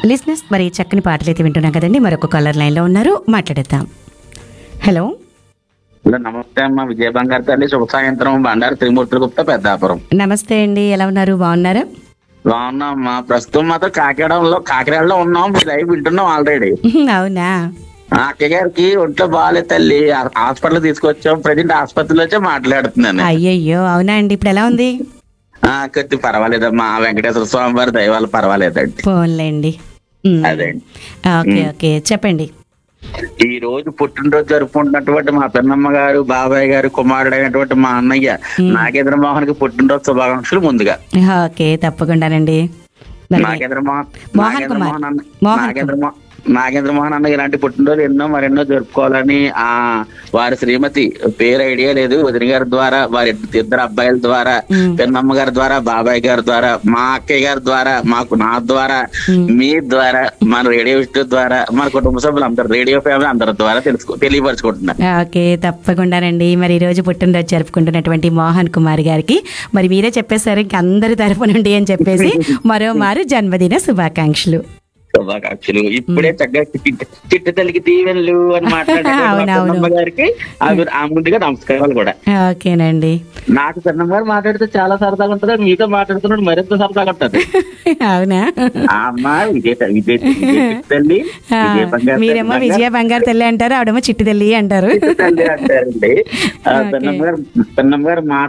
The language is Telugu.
లిస్నెస్ మరి చక్కని పాటలు అయితే వింటున్నాం కదండి మరొక కాలర్ లైన్లో ఉన్నారు మాట్లాడేద్దాం హలో హలో నమస్తే అమ్మా విజయ బంగారు తల్లి శుభ సాయంత్రం బండారు త్రిమూర్తుల గుప్త పెద్దాపురం నమస్తే అండి ఎలా ఉన్నారు బాగున్నారా బాగున్నామ్మా ప్రస్తుతం మాత్రం కాకినాడలో కాకినాడలో ఉన్నాం మీ లైవ్ వింటున్నాం ఆల్రెడీ అవునా ఆ అక్కయ్య గారికి ఒంట్లో బాగాలేదు తల్లి ఆ- హాస్పిటల్ తీసుకొచ్చాం ప్రజెంట్ ఆసుపత్రిలో వచ్చి మాట్లాడుతున్నాను అయ్యయ్యో అవునా అండి ఇప్పుడు ఎలా ఉంది ఆ కొద్ది పర్వాలేదమ్మా ఆ వెంకటేశ్వర స్వామి వారి దయవాళ్ళు పర్వాలేదండి ఫోన్లేండి ఉమ్. అదే ఓకే ఓకే చెప్పండి ఈ రోజు పుట్టినరోజు జరుపుకుంటున్నటువంటి మా పెన్నమ్మ గారు బాబాయ్ గారు కుమారుడు అయినటువంటి మా అన్నయ్య నాగేంద్ర మోహన్ కి పుట్టినరోజు శుభాకాంక్షలు ముందుగా ఓకే తప్పకుండానండి మరి నాగేంద్ర మోహన్ మోహన్ నాగేంద్ర కుమార్. మోహన్ అన్న మోహన్ నాగేంద్ర మో- నాగేంద్ర మోహన్ అన్న ఇలాంటి పుట్టినరోజు ఎన్నో మరెన్నో జరుపుకోవాలని ఆ వారి శ్రీమతి పేరు ఐడియా లేదు వదిన గారి ద్వారా వారి ఇద్దరు అబ్బాయిల ద్వారా మ్మ్. పెన్నమ్మ గారి ద్వారా బాబాయ్ గారి ద్వారా మా అక్కయ్య గారి ద్వారా మాకు నా ద్వారా మీ ద్వారా మన రేడియో విష్ణు ద్వారా మన కుటుంబ సభ్యులు అందరు రేడియో ఫ్యామిలీ అందరి ద్వారా తెలుసుకో తెలియపరచుకుంటున్నా ఓకే తప్పకుండానండి మరి ఈ రోజు పుట్టినరోజు జరుపుకుంటున్నటువంటి మోహన్ కుమార్ గారికి మరి మీరే చెప్పేశారు ఇంక అందరి తరపు నుండి అని చెప్పేసి మరోమారు జన్మదిన శుభాకాంక్షలు శుభాకాంక్షలు ఇప్పుడే చక్కగా చిట్టి చిట్టి తల్లికి దీవెనలు అని మాట్లాడే అవునవును. పెన్నమ్మ గారికి అవి ఆ ముందుగా నమస్కారాలు కూడా ఓకేనండి నాకు పెన్నమ్మ గారు మాట్లాడితే చాలా సరదాగా ఉంటది మీతో మాట్లాడుతున్నాడు మరింత సరదాగా ఉంటది అవునా ఆ అమ్మ విజయ విజయ విజయ తల్లి విజయ బంగారు మీరేమో తల్లి విజయ బంగారు తల్లి అంటారు ఆవిడేమో చిట్టి తల్లి అంటారు తల్లి అంటారండి ఆ, పెన్నమ్మ గారు పెన్నమ్మ గారు